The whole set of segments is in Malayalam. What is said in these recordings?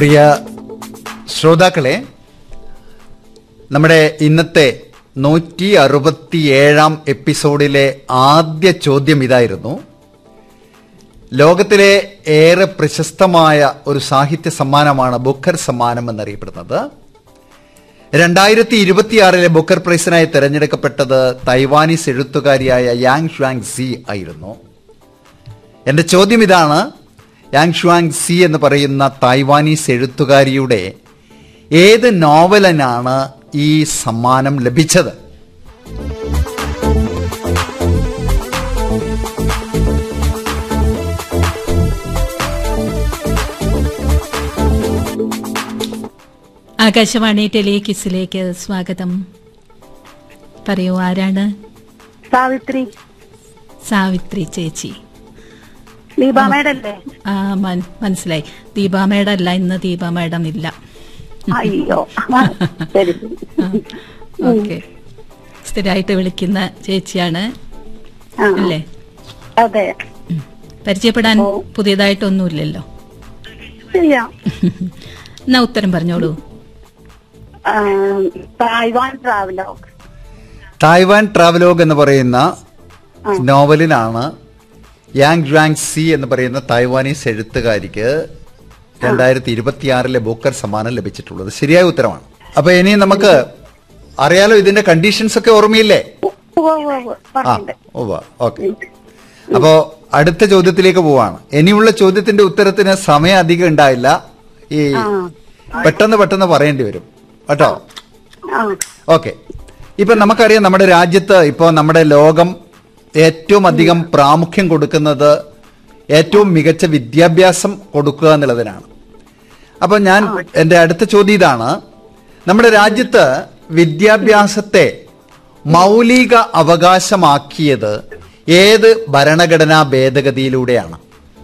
പ്രിയ ശ്രോതാക്കളെ നമ്മുടെ ഇന്നത്തെ നൂറ്റി അറുപത്തിയേഴാം എപ്പിസോഡിലെ ആദ്യ ചോദ്യം ഇതായിരുന്നു ലോകത്തിലെ ഏറെ പ്രശസ്തമായ ഒരു സാഹിത്യ സമ്മാനമാണ് ബുക്കർ സമ്മാനം എന്നറിയപ്പെടുന്നത് രണ്ടായിരത്തി ഇരുപത്തിയാറിലെ ബുക്കർ പ്രൈസിനായി തെരഞ്ഞെടുക്കപ്പെട്ടത് തൈവാനീസ് എഴുത്തുകാരിയായ യാങ് ഷ്വാങ് സി ആയിരുന്നു എന്റെ ചോദ്യം ഇതാണ് യാങ് ഷ്വാങ് സി എന്ന് പറയുന്ന തായ്വാനീസ് എഴുത്തുകാരിയുടെ ഏത് നോവലിനാണ് ഈ സമ്മാനം ലഭിച്ചത് ആകാശവാണി ടെലികിസിലേക്ക് സ്വാഗതം പറയൂ ആരാണ് സാവിത്രി സാവിത്രി ചേച്ചി ദീപ മേഡല്ലേ ആ മൻ- മനസ്സിലായി ദീപാ മേഡം അല്ല ഇന്ന് ദീപാ മേഡം ഇല്ല അയ്യോ ആ, ശരി ഓക്കെ സ്ഥിരമായിട്ട് വിളിക്കുന്ന ചേച്ചിയാണ് ആ, അല്ലേ അതെ ഉം. പരിചയപ്പെടാൻ പുതിയതായിട്ടൊന്നുമില്ലല്ലോ ചെയ്യാം എന്നാ ഉത്തരം പറഞ്ഞോളൂ ആ, തായ്വാൻ ട്രാവലോഗ് തായ്വാൻ ട്രാവലോഗ് എന്ന് പറയുന്ന നോവലിനാണ് യാങ് ജ്വാങ് സി എന്ന് പറയുന്ന തായ്വാനീസ് എഴുത്തുകാരിക്ക് രണ്ടായിരത്തി ഇരുപത്തിയാറിലെ ബുക്കർ സമ്മാനം ലഭിച്ചിട്ടുള്ളത് ശരിയായ ഉത്തരമാണ് അപ്പൊ ഇനി നമുക്ക് അറിയാലോ ഇതിന്റെ കണ്ടീഷൻസ് ഒക്കെ ഓർമ്മയില്ലേ ഉവ്വ് ഉവ്വ് ഉവ്വ് ആ പറഞ്ഞിട്ടുണ്ട് ഓ ഓക്കെ അപ്പോ അടുത്ത ചോദ്യത്തിലേക്ക് പോവാണ് ഇനിയുള്ള ചോദ്യത്തിന്റെ ഉത്തരത്തിന് സമയം അധികം ഉണ്ടായില്ല ഈ പെട്ടെന്ന് പെട്ടെന്ന് പറയേണ്ടി വരും കേട്ടോ ആ ഓക്കെ ഇപ്പൊ നമുക്കറിയാം നമ്മുടെ രാജ്യത്ത് ഇപ്പോൾ നമ്മുടെ ലോകം ഏറ്റവും അധികം പ്രാമുഖ്യം കൊടുക്കുന്നത് ഏറ്റവും മികച്ച വിദ്യാഭ്യാസം കൊടുക്കുക എന്നുള്ളതിനാണ് അപ്പൊ ഞാൻ എന്റെ അടുത്ത ചോദ്യം ഇതാണ് നമ്മുടെ രാജ്യത്ത് വിദ്യാഭ്യാസത്തെ മൗലിക അവകാശമാക്കിയത് ഏത് ഭരണഘടനാ ഭേദഗതിയിലൂടെയാണ്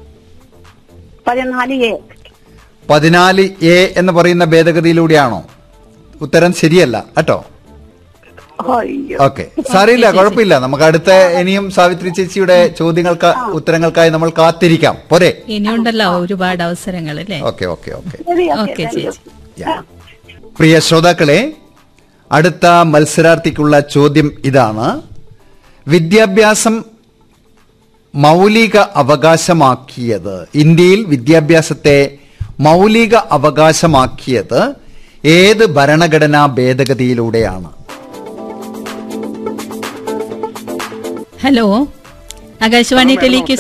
പതിനാല് എ പതിനാല് എ എന്ന് പറയുന്ന ഭേദഗതിയിലൂടെയാണോ ഉത്തരം ശരിയല്ല കേട്ടോ അയ്യോ ഓക്കെ സാറിയില്ല കുഴപ്പമില്ല നമുക്ക് അടുത്ത ഇനിയും സാവിത്രി ചേച്ചിയുടെ ചോദ്യങ്ങൾക്ക് ഉത്തരങ്ങൾക്കായി നമ്മൾ കാത്തിരിക്കാം പോരെ ഇനിയുണ്ടല്ലോ ഒരുപാട് അവസരങ്ങൾ അല്ലേ ഓക്കെ ഓക്കെ ഓക്കെ ശരി ഓക്കെ ഓക്കെ ചേച്ചി Yeah. പ്രിയ ശ്രോതാക്കളെ അടുത്ത മത്സരാർത്ഥിക്കുള്ള ചോദ്യം ഇതാണ് വിദ്യാഭ്യാസം മൗലിക അവകാശമാക്കിയത് ഇന്ത്യയിൽ വിദ്യാഭ്യാസത്തെ മൗലിക അവകാശമാക്കിയത് ഏത് ഭരണഘടനാ ഭേദഗതിയിലൂടെയാണ് ഹലോ ആകാശവാണി ടെലികിസ്